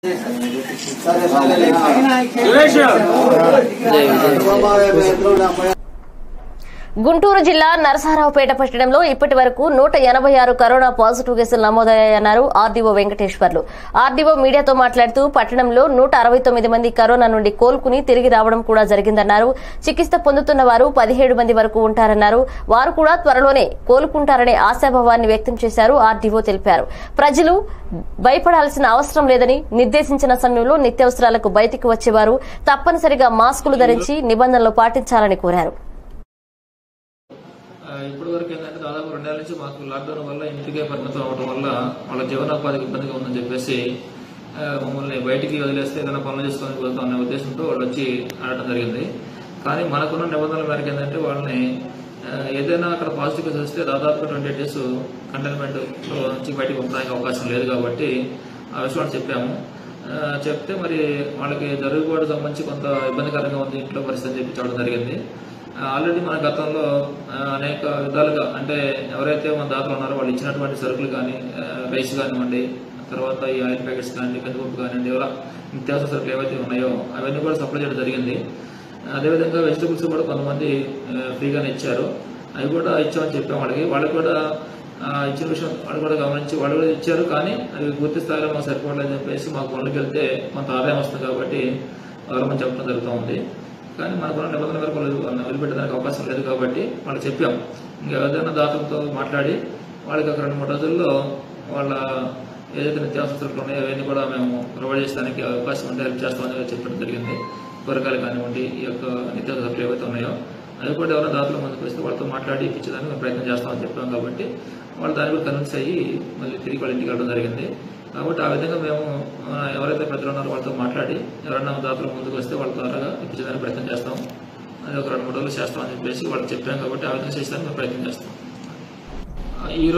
గుంటూరు జిల్లా నరసరావుపేట పట్టణంలో ఇప్పటి వరకు నూట ఎనభై ఆరు కరోనా పాజిటివ్ కేసులు నమోదయ్యాయన్నారు ఆర్డీఓ వెంకటేశ్వర్లు ఆర్డీఓ మీడియాతో మాట్లాడుతూ పట్టణంలో నూట అరవై తొమ్మిది మంది కరోనా నుండి కోలుకుని తిరిగి రావడం కూడా జరిగిందన్నారు చికిత్స పొందుతున్న వారు పదిహేడు మంది వరకు ఉంటారన్నారు వారు కూడా త్వరలోనే కోలుకుంటారనే ఆశాభావాన్ని వ్యక్తం చేశారు ఆర్డీఓ తెలిపారు ప్రజలు భయపడాల్సిన అవసరం లేదని నిర్దేశించిన సమయంలో నిత్యావసరాలకు బయటికి వచ్చేవారు తప్పనిసరిగా మాస్కులు ధరించి నిబంధనలు పాటించాలని కోరారు ఇప్పటి వరకు ఏంటంటే దాదాపు రెండేళ్ల నుంచి మాకు లాక్డౌన్ వల్ల ఇంటికే పరిమితం అవడం వల్ల వాళ్ళ జీవనోపాధికి ఇబ్బందిగా ఉందని చెప్పేసి ఆ, మమ్మల్ని బయటికి వదిలేస్తే ఏదైనా పనులు చేసుకొని వెళ్తాం అనే ఉద్దేశంతో వాళ్ళు వచ్చి ఆడటం జరిగింది కానీ మనకున్న నిబంధనల మేరకు ఏంటంటే వాళ్ళని ఆ, ఏదైనా అక్కడ పాజిటివ్ కేసు వస్తే దాదాపు ట్వంటీ ఎయిట్ డేస్ కంటైన్మెంట్ నుంచి బయటికి పంపడానికి అవకాశం లేదు కాబట్టి ఆ విషయం వాళ్ళకి చెప్పాము ఆ, చెప్తే మరి వాళ్ళకి జరుగుబాటు సంబంధించి కొంత ఇబ్బందికరంగా ఉంది ఇంట్లో పరిస్థితి అని చెప్పి చెప్పడం జరిగింది ఆల్రెడీ మన గతంలో ఆ, అనేక విధాలుగా అంటే ఎవరైతే మన దాతలు ఉన్నారో వాళ్ళు ఇచ్చినటువంటి సరుకులు కానీ ఆ, రైస్ కానివ్వండి తర్వాత ఈ ఆయిల్ ప్యాకెట్స్ కానీ కందిపప్పు కానివ్వండి ఇలా నిత్యావసర సరుకులు ఏవైతే ఉన్నాయో అవన్నీ కూడా సప్లై చేయడం జరిగింది అదేవిధంగా వెజిటబుల్స్ కూడా కొంతమంది ఆ, ఫ్రీగానే ఇచ్చారు అవి కూడా ఇచ్చామని చెప్పాం వాళ్ళకి వాళ్ళకి కూడా ఆ, ఇచ్చిన విషయం వాళ్ళు కూడా గమనించి వాళ్ళు కూడా ఇచ్చారు కానీ అవి పూర్తి స్థాయిలో మాకు సరిపోవట్లేదని చెప్పేసి మాకు పనులకు వెళ్తే కొంత ఆదాయం వస్తుంది కాబట్టి గవర్నమెంట్ చెప్పడం జరుగుతూ ఉంది కానీ మనకున్న నిబంధనల వరకు వాళ్ళు వదిలిపెట్టడానికి అవకాశం లేదు కాబట్టి వాళ్ళకి చెప్పాం ఇంకా ఏదైనా దాతలతో మాట్లాడి వాళ్ళకి ఒక రెండు మూడు రోజుల్లో వాళ్ళ ఏదైతే నిత్యావసరాలు ఉన్నాయో అవన్నీ కూడా మేము ప్రొవైడ్ చేయడానికి అవకాశం ఉంటే హెల్ప్ చేస్తామని చెప్పడం జరిగింది కూరగాయలు కానివ్వండి ఈ యొక్క నిత్యావసరాలు ఏవైతే ఉన్నాయో అవి కూడా ఎవరైనా దాతలు ముందుకు వస్తే వాళ్ళతో మాట్లాడి ఇప్పించడానికి మేము ప్రయత్నం చేస్తామని చెప్పాం కాబట్టి వాళ్ళు దాని కూడా కన్విన్స్ అయ్యి మళ్ళీ తిరిగి వాళ్ళ ఇంటికి వెళ్ళడం జరిగింది కాబట్టి ఆ విధంగా మేము ఆ, ఎవరైతే పెద్దలు ఉన్నారో వాళ్ళతో మాట్లాడి ఎవరైనా దాతలు ముందుకు వస్తే వాళ్ళ ద్వారా ఇప్పించడానికి ప్రయత్నం చేస్తాం అది ఒక రెండు మూడు రోజులు చేస్తామని చెప్పేసి వాళ్ళకి చెప్పాం కాబట్టి ఆ విధంగా చేసేదానికి మేము ప్రయత్నం చేస్తాం ఆ, ఈ